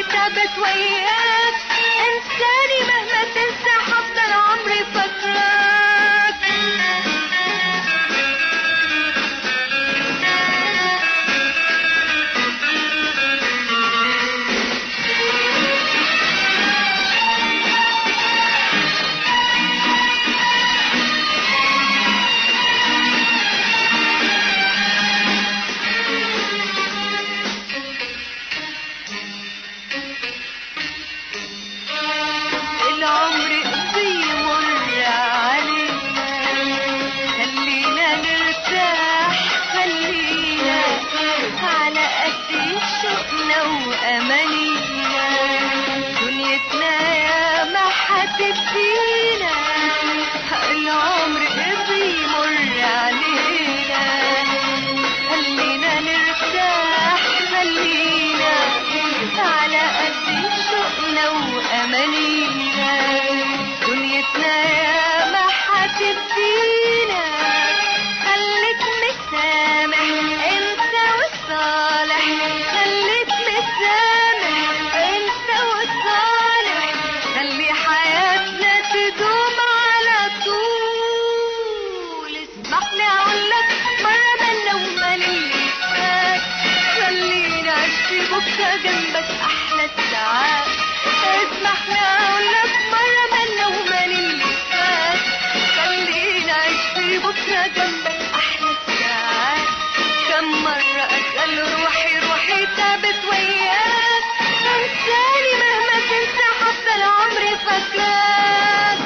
تعبت وياك انساني مهما تنسى هفضل عمري فاكراك العمر بيمر علينا خلينا نرتاح خلينا على قد شوقنا وامانينا دنيتنا يا ما هتدينا العمر بيمر علينا خلينا نرتاح خلينا على قد شوقنا وامانينا دنيتنا يا ما هتدينا خليك مسامح انت والصالح خليك مسامح انت والصالح خلي حياتنا تدوم على طول اسمح لي اقول لك مره بلا ومال اللي فات خليني اعيش في بكره جنبك احلى الساعات اسمح لي اقول لك مره بلا ومال اللي فات خليني اعيش في بكره جنبك احلى الساعات كم مرة أسأل روحي روحي تعبت وياك انساني مهما تنسى هفضل عمري فاكراك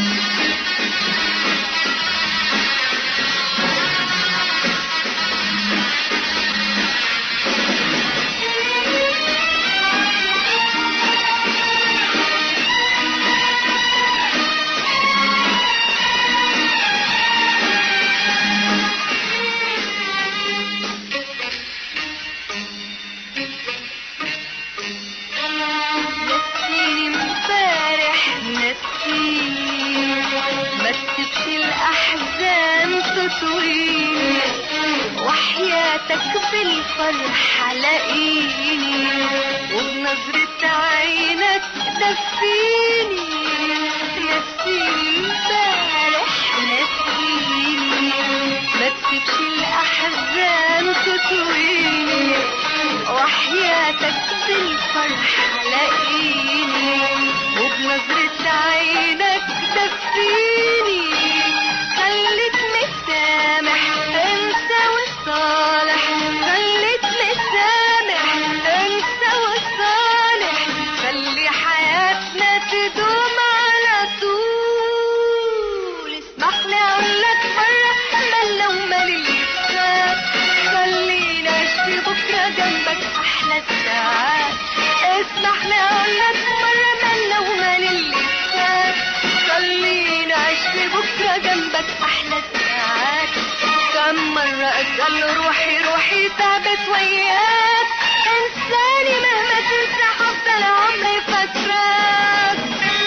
نسيني امبارح نسيني ما تسيبش الاحزان تطويني وحياتك بالفرح لاقيني وبنظرة عينك دفيني نسيني امبارح نسيني ما تسيبش الاحزان تطويني وحياتك بالفرح لاقيني وبنظرة عينك دفيني خليك مسامح انت والصالح خليك مسامح انت والصالح خلي حياتنا تدوم على طول اسمح لي اقول لك مرة ملا ومال اللي فات خلينا اعيش في بكرة جنبك احلى الساعات اسمح لي اقول لك مرة ملا ومال اللي فات خلينا اعيش في بكرة جنبك احلى الساعات كم مرة اسأل روحي روحي تعبت وياك انساني مهما تنسى هفضل عمري فاكراك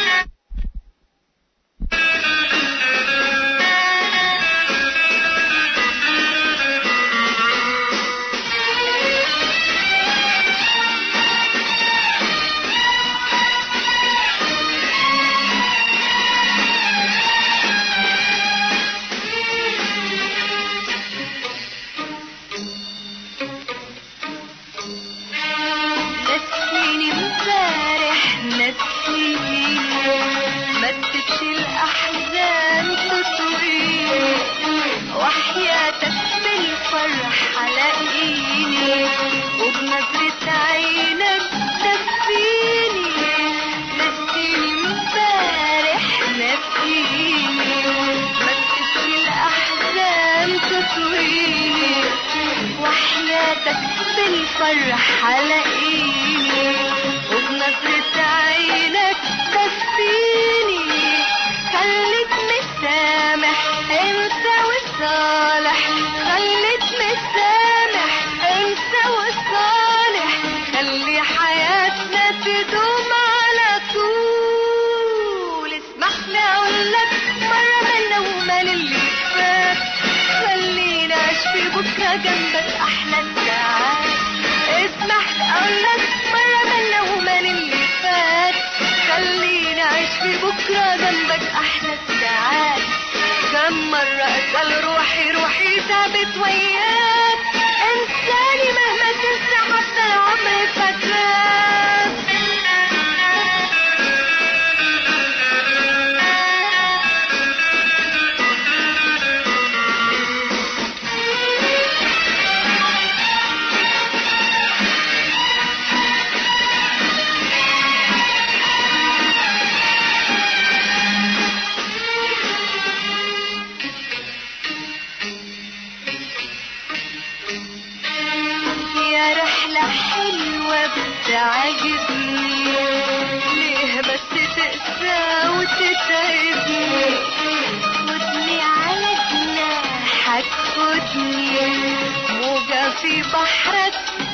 نسيني امبارح نسيني ما تسيبش الاحزان تطويني وحياتك بالفرح لاقيني وبنظرة عينك دفيني نسيني امبارح نسيني ما تسيبش الاحزان تطويني وحياتك بالفرح لاقيني وبنظرة عينك دفيني خليك مسامح انت والصالح خليك مسامح انت والصالح خلي حياتنا تدوم على طول اسمح لي اقول لك مرة منا ومال اللي فات خلينا اعيش في بكرة جنبك احلى الساعات اسمح لي اقول لك مرة منا ومال في بكرة جنبك أحلى الساعات كم مرة أسأل روحي روحي تعبت وياك انساني مهما تنسى حتى العمر فاكراك يا رحلة حلوة بتعجبني ليه بس تقسى وتتعبني خدني على جناحك خدني موجة في بحرك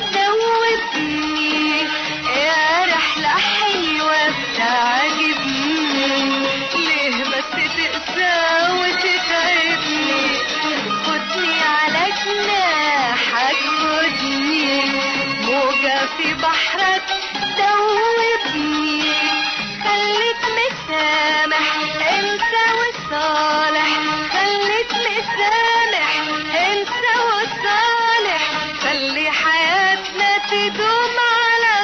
دوبني يا رحلة حلوة بتعجبني ليه بس تقسى وتتعبني خدني على جناحك خدني موجة في بحرك دوبني خليك مسامح انت وصالح خليك مسامح انت وصالح خلي حياتنا تدوم على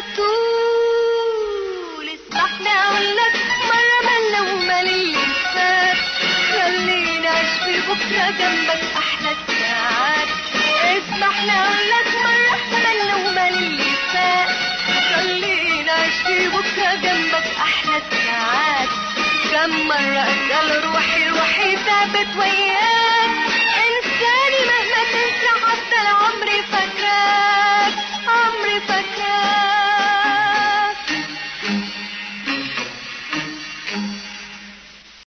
طول اسمحني اقولك مرة ملا ومال اللي فات خلينا اعيش في بكرة جنبك احلى الساعات اسمحني اقولك مرة ملا ومال اللي فات خلينا اعيش في بكرة جنبك احلى الساعات كم مرة اسأل روحي روحي تعبت وياك